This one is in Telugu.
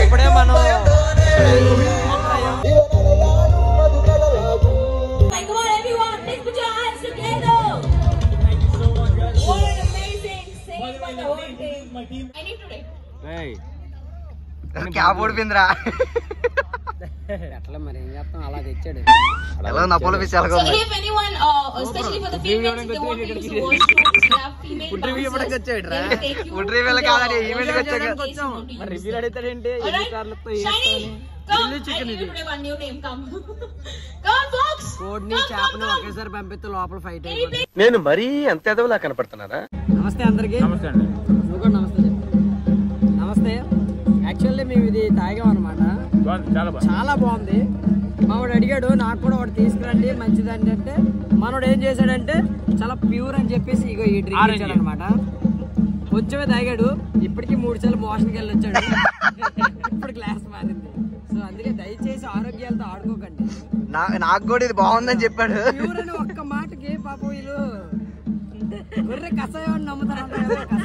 ఇప్పుడే మనం Like, come on, everyone, please put your hands together. What an amazing save by the whole team. I need to rate. Cab ఓడిపోయిందిరా ఎట్లా మరి ఏం చేస్తాం అలా తెచ్చాడు ఎలా నా పొలం పిచ్చి ఎలాగో So ఉంది if anyone, uh, especially for the females, if they want to use the washrooms, they have female bouncers. They will take you food రివ్యూలు to కాదని the- ఈవెంట్కి వచ్చాక Case you want to use review them. అడుగుతాడేంటి ఎన్ని Alright, కార్లతో Shiny, come. I need to play one new name. Come, come on, Fox. కోడిని Come, come, చేపని come. ఒకేసారి పంపిస్తే లోపల ఫైట్ Can you అయిపోతుంది play? నేను మరీ అంత ఎదవలా కనపడుతున్నారా నమస్తే అందరికి నమస్తే అండి నువ్వు కూడా నమస్తే చెప్పు. నమస్తే యాక్చువల్లీ మేము ఇది తాగాం అనమాట చాలా బాగుంది మావాడు అడిగాడు నాకు కూడా ఒకటి తీసుకురండి మంచిదండి అంటే మనోడు ఏం చేశాడంటే చాలా ప్యూర్ అని చెప్పేసి ఇగో ఈ డ్రింక్ ఇచ్చాడు అనమాట కొంచెమే తాగాడు ఇప్పటికి మూడు సార్లు మోషన్కి వెళ్ళి వచ్చాడు ఇప్పుడు గ్లాస్ మారింది సో అందుకే దయచేసి ఆరోగ్యాలతో ఆడుకోకండి నా నాకు కూడా ఇది బాగుందని చెప్పాడు ప్యూర్ అని ఒక్క మాటకి పాపం వీళ్ళు గొర్రె కషాయం అని నమ్ముతారు